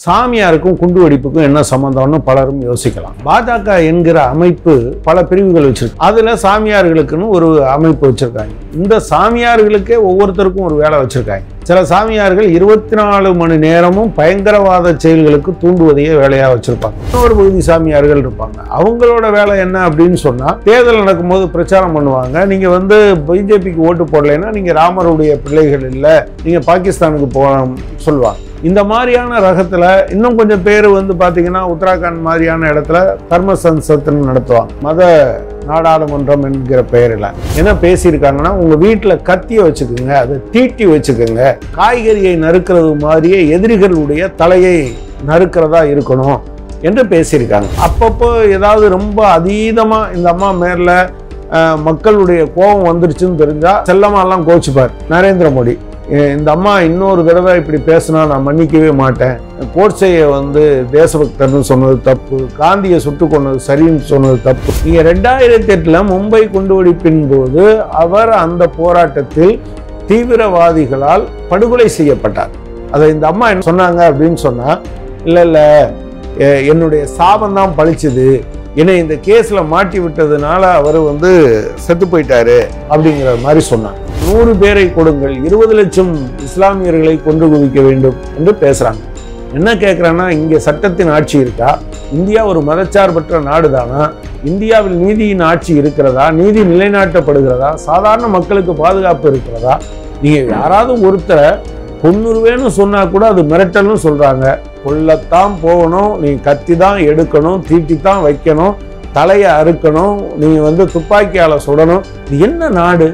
சாமியாருக்கும் குண்டு வெடிப்புக்கும் என்ன சம்பந்தம்னு பலரும் யோசிக்கலாம் பாஜக என்கிற அமைப்பு பல பிரிவுகள் வச்சிருக்கு அதுல சாமியார்களுக்குன்னு ஒரு அமைப்பு வச்சிருக்காங்க இந்த சாமியார்களுக்கே ஒவ்வொருத்தருக்கும் ஒரு வேலை வச்சிருக்காங்க சில சாமியார்கள் இருபத்தி நாலு மணி நேரமும் பயங்கரவாத செயல்களுக்கு தூண்டுவதையே வேலையா வச்சிருப்பாங்க இன்னொரு பகுதி சாமியார்கள் இருப்பாங்க அவங்களோட வேலை என்ன அப்படின்னு சொன்னா தேர்தல் நடக்கும்போது பிரச்சாரம் பண்ணுவாங்க நீங்க வந்து பிஜேபிக்கு ஓட்டு போடலைன்னா நீங்க ராமருடைய பிள்ளைகள் இல்லை நீங்க பாகிஸ்தானுக்கு போகணும் சொல்லுவாங்க இந்த மாதிரியான ரகத்துல இன்னும் கொஞ்சம் பேர் வந்து பாத்தீங்கன்னா உத்தராகண்ட் மாதிரியான இடத்துல தர்ம சன்சத்னு நடத்துவாங்க மத நாடாளுமன்றம் என்கிற பெயரில் என்ன பேசியிருக்காங்கன்னா உங்க வீட்டில் கத்தியை வச்சுக்கோங்க அதை தீட்டி வச்சுக்கோங்க காய்கறியை நறுக்கிறது மாதிரியே எதிரிகளுடைய தலையை நறுக்கிறதா இருக்கணும் என்று பேசியிருக்காங்க அப்பப்போ ஏதாவது ரொம்ப அதீதமாக இந்த அம்மா மேல அஹ், மக்களுடைய கோபம் வந்துருச்சுன்னு தெரிஞ்சா செல்லமாலாம் கோச்சுப்பார் நரேந்திர மோடி அஹ் இந்த அம்மா இன்னொரு தடவை இப்படி பேசினா நான் மன்னிக்கவே மாட்டேன் கோட்சையை வந்து தேசபக்தர்னு சொன்னது தப்பு காந்தியை சுட்டு கொண்டது சரின்னு சொன்னது தப்பு நீங்க ரெண்டாயிரத்தி எட்டுல மும்பை குண்டுவெடிப்பின் போது அவர் அந்த போராட்டத்தில் தீவிரவாதிகளால் படுகொலை செய்யப்பட்டார் அதை இந்த அம்மா என்ன சொன்னாங்க அப்படின்னு சொன்னா இல்ல இல்ல எ- என்னுடைய சாபம் தான் பழிச்சுது என்னை இந்த கேஸ்ல மாட்டி விட்டதுனால அவர் வந்து செத்து போயிட்டாரு அப்படிங்கிற மாதிரி சொன்னாங்க நூறு பேரை கொடுங்கள் இருபது லட்சம் இஸ்லாமியர்களை கொன்று குவிக்க வேண்டும் என்று பேசுறாங்க என்ன கேட்குறேன்னா இங்கே சட்டத்தின் ஆட்சி இருக்கா இந்தியா ஒரு மதச்சார்பற்ற நாடு தானா இந்தியாவில் நீதியின் ஆட்சி இருக்கிறதா நீதி நிலைநாட்டப்படுகிறதா சாதாரண மக்களுக்கு பாதுகாப்பு இருக்கிறதா நீங்க யாராவது ஒருத்தரை கொன்னுருவேன்னு சொன்னா கூட அது மிரட்டல்னு சொல்றாங்க கொல்லத்தான் போகணும் நீ கத்தி தான் எடுக்கணும் தீட்டி தான் வைக்கணும் தலையை அறுக்கணும் நீ வந்து துப்பாக்கியால சுடணும் இது என்ன நாடு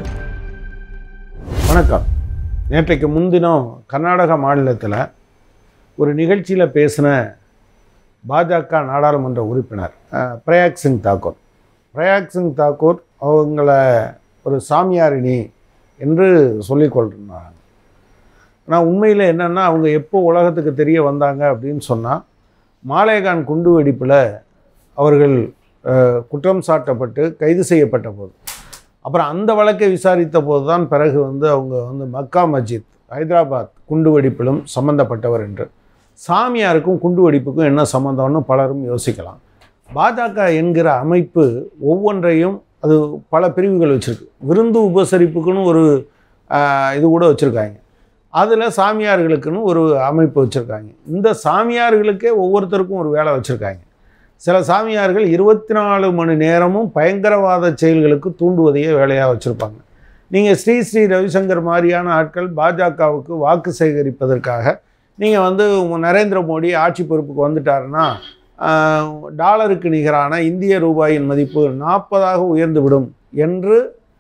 வணக்கம் நேற்றைக்கு முன்தினம் கர்நாடக மாநிலத்தில் ஒரு நிகழ்ச்சியில் பேசின பாஜக நாடாளுமன்ற உறுப்பினர் அஹ், பிரயாக் சிங் தாக்கூர் பிரயாக் சிங் தாக்கூர் அவங்கள ஒரு சாமியாரினி என்று சொல்லிக் கொண்டிருந்தாங்க ஆனால் உண்மையில் என்னென்னா அவங்க எப்போ உலகத்துக்கு தெரிய வந்தாங்க அப்படின்னு சொன்னால் மாலேகான் குண்டு வெடிப்பில் அவர்கள் அஹ், குற்றம் சாட்டப்பட்டு கைது செய்யப்பட்ட போது அப்புறம் அந்த வழக்கை விசாரித்த போது தான் பிறகு வந்து அவங்க வந்து மக்கா மஸ்ஜித் ஹைதராபாத் குண்டு வெடிப்பிலும் சம்பந்தப்பட்டவர் என்று சாமியாருக்கும் குண்டு வெடிப்புக்கும் என்ன சம்பந்தம்னு பலரும் யோசிக்கலாம் பாஜக என்கிற அமைப்பு ஒவ்வொன்றையும் அது பல பிரிவுகள் வச்சுருக்கு விருந்து உபசரிப்புக்குன்னு ஒரு ஆஹ், இது கூட வச்சுருக்காங்க அதில் சாமியார்களுக்குன்னு ஒரு அமைப்பு வச்சுருக்காங்க இந்த சாமியார்களுக்கே ஒவ்வொருத்தருக்கும் ஒரு வேலை வச்சுருக்காங்க சில சாமியார்கள் இருபத்தி நாலு மணி நேரமும் பயங்கரவாத செயல்களுக்கு தூண்டுவதையே வேலையாக வச்சுருப்பாங்க நீங்கள் ஸ்ரீ ஸ்ரீ ரவிசங்கர் மாதிரியான ஆட்கள் பாஜகவுக்கு வாக்கு சேகரிப்பதற்காக நீங்கள் வந்து உங்க நரேந்திர மோடி ஆட்சி பொறுப்புக்கு வந்துட்டாருன்னா ஆஹ், டாலருக்கு நிகரான இந்திய ரூபாயின் மதிப்பு நாற்பதாக உயர்ந்துவிடும் என்று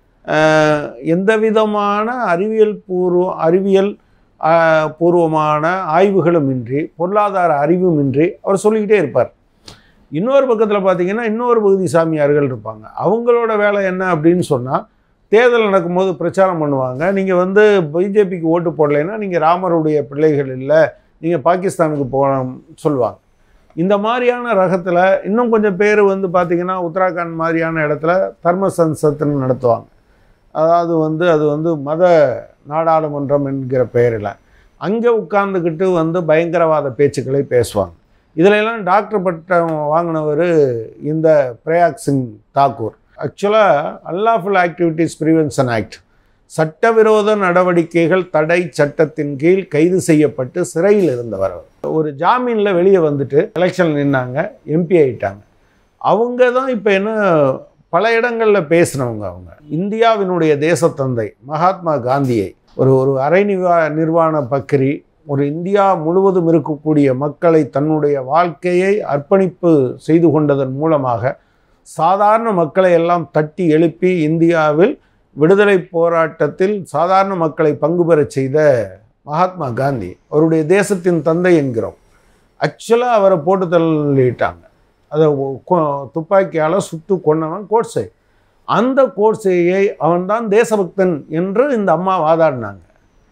ஆஹ், எந்த விதமான அறிவியல் பூர்வ அறிவியல் ஆஹ், பூர்வமான ஆய்வுகளும் இன்றி பொருளாதார அறிவும் இன்றி அவர் சொல்லிக்கிட்டே இருப்பார் இன்னொரு பக்கத்தில் பார்த்தீங்கன்னா இன்னொரு பகுதி சாமியார்கள் இருப்பாங்க அவங்களோட வேலை என்ன அப்படின்னு சொன்னால் தேர்தல் நடக்கும்போது பிரச்சாரம் பண்ணுவாங்க நீங்கள் வந்து பிஜேபிக்கு ஓட்டு போடலைன்னா நீங்கள் ராமருடைய பிள்ளைகள் இல்லை நீங்கள் பாகிஸ்தானுக்கு போகணும் சொல்லுவாங்க இந்த மாதிரியான ரகத்தில் இன்னும் கொஞ்சம் பேர் வந்து பார்த்தீங்கன்னா உத்தராகண்ட் மாதிரியான இடத்துல தர்ம சன்சத்னு நடத்துவாங்க அதாவது வந்து அது வந்து மத நாடாளுமன்றம் என்கிற பெயரில் அங்கே உட்கார்ந்துக்கிட்டு வந்து பயங்கரவாத பேச்சுக்களை பேசுவாங்க இதுல எல்லாம் டாக்டர் பட்டம் வாங்கினவர் இந்த பிரயாக் சிங் தாக்கூர் ஆக்சுவலாக அன்லாஃபுல் ஆக்டிவிட்டீஸ் ப்ரிவென்ஷன் ஆக்ட் சட்டவிரோத நடவடிக்கைகள் தடை சட்டத்தின் கீழ் கைது செய்யப்பட்டு சிறையில் இருந்தவர் அவர். ஒரு ஜாமீனில் வெளியே வந்துட்டு எலெக்ஷன் நின்னாங்க எம்பி ஆயிட்டாங்க அவங்க தான் இப்போ என்ன பல இடங்களில் பேசினவங்க அவங்க இந்தியாவினுடைய தேசத்தந்தை மகாத்மா காந்தியை ஒரு ஒரு அரை நிர்வா நிர்வாண பக்கிரி ஒரு இந்தியா முழுவதும் இருக்கக்கூடிய மக்களை தன்னுடைய வாழ்க்கையை அர்ப்பணிப்பு செய்து கொண்டதன் மூலமாக சாதாரண மக்களை எல்லாம் தட்டி எழுப்பி இந்தியாவில் விடுதலை போராட்டத்தில் சாதாரண மக்களை பங்கு பெறச் செய்த மகாத்மா காந்தி அவருடைய தேசத்தின் தந்தை என்கிறோம் ஆக்சுவலாக அவரை போட்டு தள்ளிட்டாங்க அதை துப்பாக்கியால் சுட்டு கொன்னவன் கோட்ஸை அந்த கோட்ஸையை அவன்தான் தேசபக்தன் என்று இந்த அம்மா வாதாடினாங்க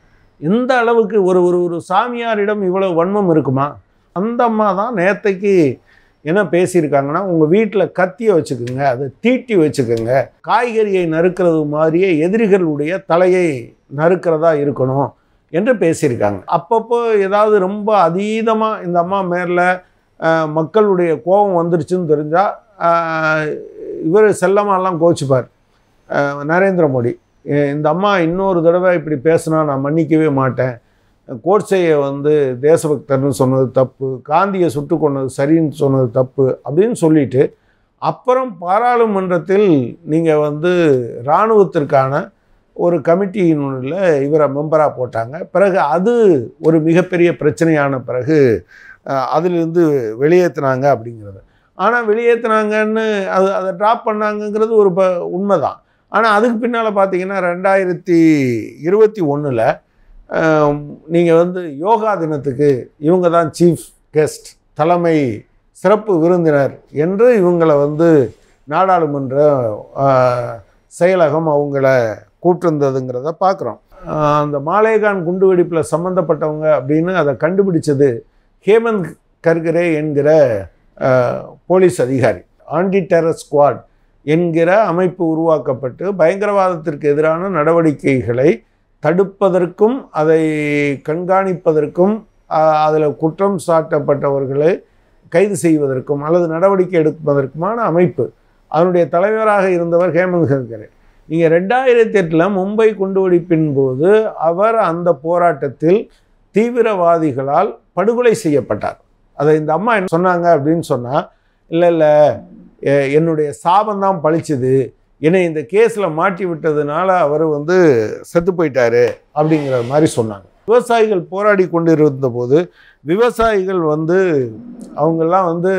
இந்த அளவுக்கு ஒரு ஒரு ஒரு சாமியாரிடம் இவ்வளவு வன்மம் இருக்குமா அந்த அம்மா தான் நேத்தைக்கு என்ன பேசியிருக்காங்கன்னா உங்கள் வீட்டில் கத்தியை வச்சுக்கோங்க அதை தீட்டி வச்சுக்கோங்க காய்கறியை நறுக்கிறது மாதிரியே எதிரிகளுடைய தலையை நறுக்கிறதா இருக்கணும் என்று பேசியிருக்காங்க அப்பப்போ ஏதாவது ரொம்ப அதீதமாக இந்த அம்மா மேல அஹ், மக்களுடைய கோபம் வந்துருச்சுன்னு தெரிஞ்சால் இவர் செல்லமாலாம் கோச்சுப்பார் அஹ், நரேந்திர மோடி அஹ், இந்த அம்மா இன்னொரு தடவை இப்படி பேசினா நான் மன்னிக்கவே மாட்டேன் கோட்சேயை வந்து தேசபக்தர்னு சொன்னது தப்பு காந்தியை சுட்டு கொண்டது சரின்னு சொன்னது தப்பு அப்படின்னு சொல்லிட்டு அப்புறம் பாராளுமன்றத்தில் நீங்கள் வந்து இராணுவத்திற்கான ஒரு கமிட்டியினுள்ள இவரை மெம்பராக போட்டாங்க பிறகு அது ஒரு மிகப்பெரிய பிரச்சனையான பிறகு அஹ், அதிலிருந்து வெளியேற்றினாங்க அப்படிங்கிறது ஆனால் வெளியேற்றினாங்கன்னு அது அதை ட்ராப் பண்ணாங்கங்கிறது ஒரு ப உண்மைதான் ஆனால் அதுக்கு பின்னால் பார்த்தீங்கன்னா ரெண்டாயிரத்தி இருபத்தி ஒன்றில் நீங்கள் வந்து யோகா தினத்துக்கு இவங்க தான் சீஃப் கெஸ்ட் தலைமை சிறப்பு விருந்தினர் என்று இவங்களை வந்து நாடாளுமன்ற ஆஹ், செயலகம் அவங்கள கூட்டிருந்ததுங்கிறத பார்க்குறோம் அந்த மாலேகான் குண்டுவெடிப்பில் சம்மந்தப்பட்டவங்க அப்படின்னு அதை கண்டுபிடிச்சது ஹேமந்த் கர்கரே என்கிற ஆஹ், போலீஸ் அதிகாரி ஆன்டி டெரர் ஸ்குவாட் என்கிற அமைப்பு உருவாக்கப்பட்டு பயங்கரவாதத்திற்கு எதிரான நடவடிக்கைகளை தடுப்பதற்கும் அதை கண்காணிப்பதற்கும் அதில் குற்றம் சாட்டப்பட்டவர்களை கைது செய்வதற்கும் அல்லது நடவடிக்கை எடுப்பதற்குமான அமைப்பு அதனுடைய தலைவராக இருந்தவர் ஹேமந்த் கர்கரே நீங்கள் ரெண்டாயிரத்தி எட்டில் மும்பை குண்டுவெடிப்பின் போது அவர் அந்த போராட்டத்தில் தீவிரவாதிகளால் படுகொலை செய்யப்பட்டார் அதை இந்த அம்மா என்ன சொன்னாங்க அப்படின்னு சொன்னால் இல்லை இல்லை எ- என்னுடைய சாபம் தான் பழிச்சுது என்னை இந்த கேஸில் மாட்டி விட்டதுனால அவர் வந்து செத்து போயிட்டாரு அப்படிங்கிற மாதிரி சொன்னாங்க விவசாயிகள் போராடி கொண்டு இருந்தபோது விவசாயிகள் வந்து அவங்கெல்லாம் வந்து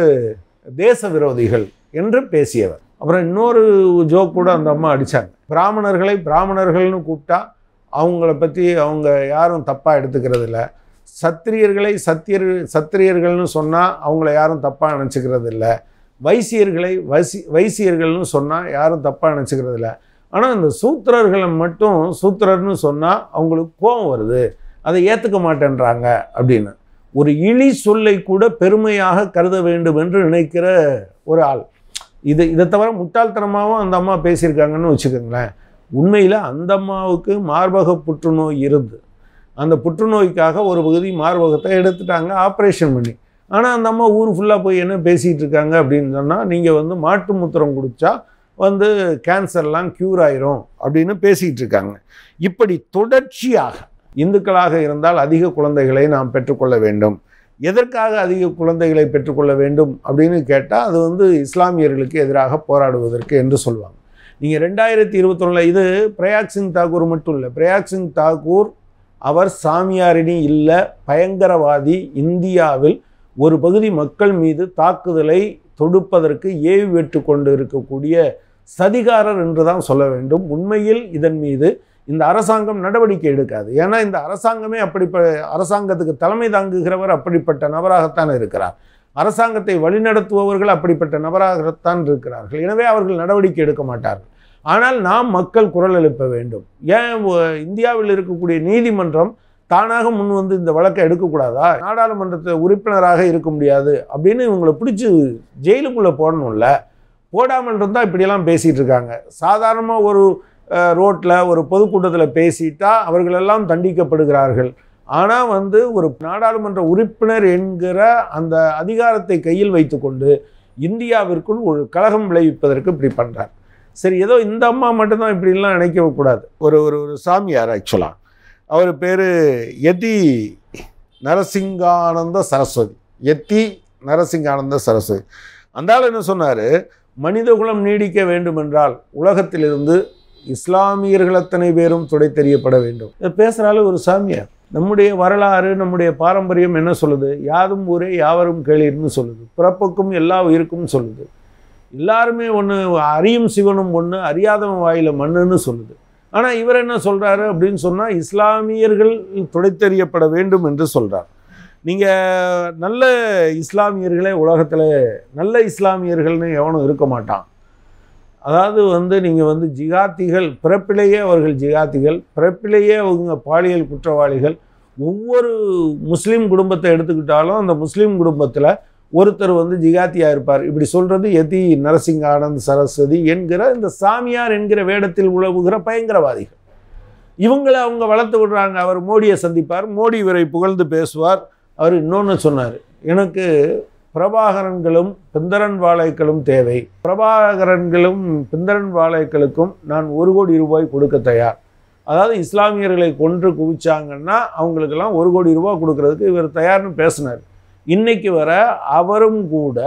தேச விரோதிகள் என்று பேசியவர் அப்புறம் இன்னொரு ஜோக் கூட அந்த அம்மா அடித்தாங்க பிராமணர்களை பிராமணர்கள்னு கூப்பிட்டா அவங்கள பற்றி அவங்க யாரும் தப்பாக எடுத்துக்கிறது இல்ல சத்திரியர்களை சத்தியர் சத்திரியர்கள்னு சொன்னால் அவங்கள யாரும் தப்பாக நினச்சிக்கிறது இல்லை வைசியர்களை வசி வைசியர்கள்னு சொன்னால் யாரும் தப்பாக நினச்சிக்கிறது இல்லை ஆனால் இந்த சூத்திரர்களை மட்டும் சூத்திரர்னு சொன்னால் அவங்களுக்கு கோபம் வருது அதை ஏற்றுக்க மாட்டேன்றாங்க அப்படின்னு ஒரு இழி சொல்லை கூட பெருமையாக கருத வேண்டும் என்று நினைக்கிற ஒரு ஆள் இது இதை தவிர முட்டாள்தனமாகவும் அந்த அம்மா பேசியிருக்காங்கன்னு வச்சுக்கோங்களேன் உண்மையில் அந்த அம்மாவுக்கு மார்பக புற்றுநோய் இருந்து அந்த புற்றுநோய்க்காக ஒரு பகுதி மார்பகத்தை எடுத்துட்டாங்க ஆப்ரேஷன் பண்ணி ஆனால் அந்த அம்மா ஊர் ஃபுல்லாக போய் என்ன பேசிகிட்டு இருக்காங்க அப்படின்னு சொன்னால் நீங்கள் வந்து மாட்டு மூத்திரம் குடித்தா வந்து கேன்சர்லாம் க்யூர் ஆயிரும் அப்படின்னு பேசிகிட்டு இருக்காங்க இப்படி தொடர்ச்சியாக இந்துக்களாக இருந்தால் அதிக குழந்தைகளை நாம் பெற்றுக்கொள்ள வேண்டும் எதற்காக அதிக குழந்தைகளை பெற்றுக்கொள்ள வேண்டும் அப்படின்னு கேட்டால் அது வந்து இஸ்லாமியர்களுக்கு எதிராக போராடுவதற்கு என்று சொல்லுவாங்க நீங்கள் ரெண்டாயிரத்தி இருபத்தொன்னில் இது பிரயாக் சிங் தாக்கூர் மட்டும் இல்லை பிரயாக் சிங் தாக்கூர் அவர் சாமியாரினி இல்லை பயங்கரவாதி இந்தியாவில் ஒரு பகுதி மக்கள் மீது தாக்குதலை தொடுப்பதற்கு ஏவி வெட்டு கொண்டு இருக்கக்கூடிய சதிகாரர் என்று தான் சொல்ல வேண்டும் உண்மையில் இதன் மீது இந்த அரசாங்கம் நடவடிக்கை எடுக்காது ஏன்னா இந்த அரசாங்கமே அப்படி அரசாங்கத்துக்கு தலைமை தாங்குகிறவர் அப்படிப்பட்ட நபராகத்தான் இருக்கிறார் அரசாங்கத்தை வழிநடத்துபவர்கள் அப்படிப்பட்ட நபராகத்தான் இருக்கிறார்கள் எனவே அவர்கள் நடவடிக்கை எடுக்க மாட்டார்கள் ஆனால் நாம் மக்கள் குரல் எழுப்ப வேண்டும் ஏன் ஒ- இந்தியாவில் இருக்கக்கூடிய நீதிமன்றம் தானாக முன் வந்து இந்த வழக்கை எடுக்கக்கூடாதா நாடாளுமன்றத்தை உறுப்பினராக இருக்க முடியாது அப்படின்னு இவங்களை பிடிச்சி ஜெயிலுக்குள்ளே போடணும்ல போடாமல் இருந்தால் இப்படியெல்லாம் பேசிகிட்டு இருக்காங்க சாதாரணமாக ஒரு ரோட்டில் ஒரு பொதுக்கூட்டத்தில் பேசிட்டா அவர்களெல்லாம் தண்டிக்கப்படுகிறார்கள் ஆனால் வந்து ஒரு நாடாளுமன்ற உறுப்பினர் என்கிற அந்த அதிகாரத்தை கையில் வைத்துக்கொண்டு இந்தியாவிற்குள் ஒரு கலகம் விளைவிப்பதற்கு இப்படி பண்ணுறார் சரி ஏதோ இந்த அம்மா மட்டும்தான் இப்படிலாம் நினைக்க கூடாது ஒரு ஒரு ஒரு சாமியார் ஆக்சுவலாக அவர் பேர் யதி நரசிங்கானந்த சரஸ்வதி யத்தி நரசிங்கானந்த சரஸ்வதி அந்த ஆள் என்ன சொன்னார் மனிதகுலம் நீடிக்க வேண்டுமென்றால் உலகத்திலிருந்து இஸ்லாமியர்கள் அத்தனை பேரும் துடை தெரியப்பட வேண்டும் இதை பேசுகிறால ஒரு சாமியார் நம்முடைய வரலாறு நம்முடைய பாரம்பரியம் என்ன சொல்லுது யாதும் ஊரே யாவரும் கேளீர்னு சொல்லுது பிறப்புக்கும் எல்லா உயிருக்கும் சொல்லுது எல்லாருமே ஒன்று அறியும் சிவனும் ஒன்று அறியாதவன் வாயில மண்ணுன்னு சொல்லுது ஆனால் இவர் என்ன சொல்கிறாரு அப்படின்னு சொன்னால் இஸ்லாமியர்கள் துடைத்தெறியப்பட வேண்டும் என்று சொல்கிறார் நீங்கள் நல்ல இஸ்லாமியர்களே உலகத்தில் நல்ல இஸ்லாமியர்கள்னு எவனும் இருக்க மாட்டான் அதாவது வந்து நீங்கள் வந்து ஜிகாத்திகள் பிறப்பிலேயே அவர்கள் ஜிகாத்திகள் பிறப்பிலேயே அவங்க பாலியல் குற்றவாளிகள் ஒவ்வொரு முஸ்லீம் குடும்பத்தை எடுத்துக்கிட்டாலும் அந்த முஸ்லீம் குடும்பத்தில் ஒருத்தர் வந்து ஜிகாத்தியாக இருப்பார் இப்படி சொல்கிறது யதி நரசிங்க ஆனந்த் சரஸ்வதி என்கிற இந்த சாமியார் என்கிற வேடத்தில் உழவுகிற பயங்கரவாதிகள் இவங்களை அவங்க வளர்த்து விடுறாங்க அவர் மோடியை சந்திப்பார் மோடி இவரை புகழ்ந்து பேசுவார் அவர் இன்னொன்று சொன்னார் எனக்கு பிரபாகரன்களும் பிந்தரன் வாழைக்களும் தேவை பிரபாகரன்களும் பிந்தரன் வாழைக்களுக்கும் நான் ஒரு கோடி ரூபாய் கொடுக்க தயார் அதாவது இஸ்லாமியர்களை கொன்று குவிச்சாங்கன்னா அவங்களுக்கெல்லாம் ஒரு கோடி ரூபாய் கொடுக்கறதுக்கு இவர் தயார்னு பேசினார் இன்னைக்கு வர அவரும் கூட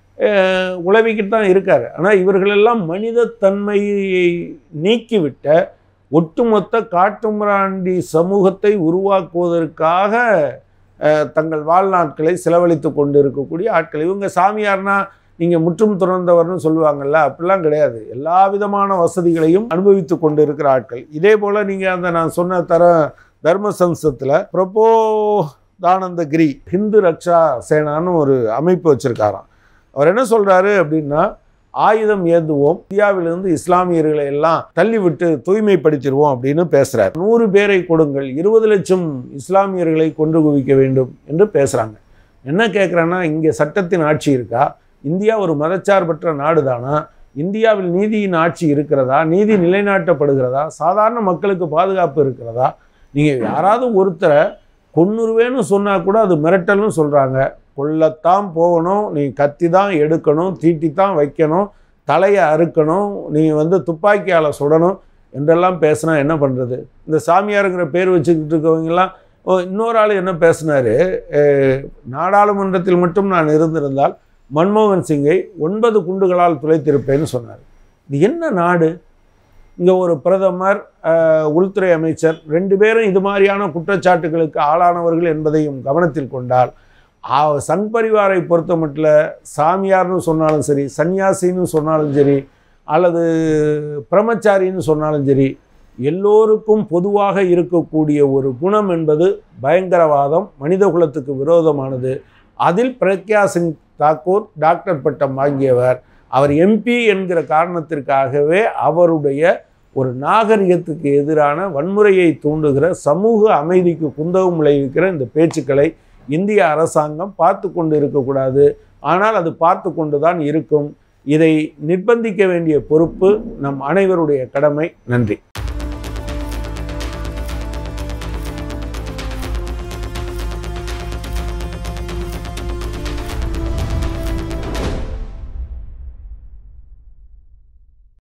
அஹ், உளவிக்கிட்டு தான் இருக்கார் ஆனால் இவர்களெல்லாம் மனிதத்தன்மையை நீக்கிவிட்ட ஒட்டுமொத்த காட்டுமிராண்டி சமூகத்தை உருவாக்குவதற்காக அஹ், தங்கள் வாழ்நாட்களை செலவழித்து கொண்டு இருக்கக்கூடிய ஆட்கள் இவங்க சாமியார்னா நீங்கள் முற்றும் துறந்தவர்னு சொல்லுவாங்கல்ல அப்படிலாம் கிடையாது எல்லா விதமான வசதிகளையும் அனுபவித்து கொண்டு இருக்கிற ஆட்கள் இதே போல் நீங்கள் அந்த நான் சொன்ன தர தர்ம சம்சத்தில் பிரபோ தானந்தகிரி ஹிந்து ரக்ஷா சேனான்னு ஒரு அமைப்பு வச்சுருக்காராம் அவர் என்ன சொல்கிறாரு அப்படின்னா ஆயுதம் ஏந்துவோம் இந்தியாவிலிருந்து இஸ்லாமியர்களை எல்லாம் தள்ளிவிட்டு தூய்மைப்படுத்திடுவோம் அப்படின்னு பேசுகிறார் நூறு பேரை கொடுங்கள் இருபது லட்சம் இஸ்லாமியர்களை கொன்று குவிக்க வேண்டும் என்று பேசுகிறாங்க என்ன கேட்குறேன்னா இங்கே சட்டத்தின் ஆட்சி இருக்கா இந்தியா ஒரு மதச்சார்பற்ற நாடு தானா இந்தியாவில் நீதியின் ஆட்சி இருக்கிறதா நீதி நிலைநாட்டப்படுகிறதா சாதாரண மக்களுக்கு பாதுகாப்பு இருக்கிறதா நீங்கள் யாராவது ஒருத்தரை கொன்னுருவேன்னு சொன்னால் கூட அது மிரட்டல்னு சொல்கிறாங்க கொல்லத்தான் போகணும் நீ கத்தி தான் எடுக்கணும் தீட்டி தான் வைக்கணும் தலையை அறுக்கணும் நீ வந்து துப்பாக்கியால் சுடணும் என்றெல்லாம் பேசினா என்ன பண்ணுறது இந்த சாமியாருங்கிற பேர் வச்சுக்கிட்டு இருக்கவங்கெல்லாம் ஓ இன்னொரு ஆள் என்ன பேசினாரு அஹ், நாடாளுமன்றத்தில் மட்டும் நான் இருந்திருந்தால் மன்மோகன் சிங்கை ஒன்பது குண்டுகளால் துளைத்திருப்பேன்னு சொன்னார் இது என்ன நாடு இங்கே ஒரு பிரதமர் அஹ், உள்துறை அமைச்சர் ரெண்டு பேரும் இது மாதிரியான குற்றச்சாட்டுகளுக்கு ஆளானவர்கள் என்பதையும் கவனத்தில் கொண்டால் ஆ- சங் பரிவாரை பொறுத்த மட்டும் சாமியார்னு சொன்னாலும் சரி சன்னியாசின்னு சொன்னாலும் சரி அல்லது பிரம்மச்சாரின்னு சொன்னாலும் சரி எல்லோருக்கும் பொதுவாக இருக்கக்கூடிய ஒரு குணம் என்பது பயங்கரவாதம் மனித குலத்துக்கு விரோதமானது அதில் பிரக்யா சிங் தாக்கூர் டாக்டர் பட்டம் வாங்கியவர் அவர் எம்பி என்கிற காரணத்திற்காகவே அவருடைய ஒரு நாகரிகத்துக்கு எதிரான வன்முறையை தூண்டுகிற சமூக அமைதிக்கு குந்தகம் விளைவிக்கிற இந்த பேச்சுக்களை இந்திய அரசாங்கம் பார்த்து கொண்டு இருக்கக்கூடாது ஆனால் அது பார்த்து கொண்டு தான் இருக்கும் இதை நிர்பந்திக்க வேண்டிய பொறுப்பு நம் அனைவருடைய கடமை நன்றி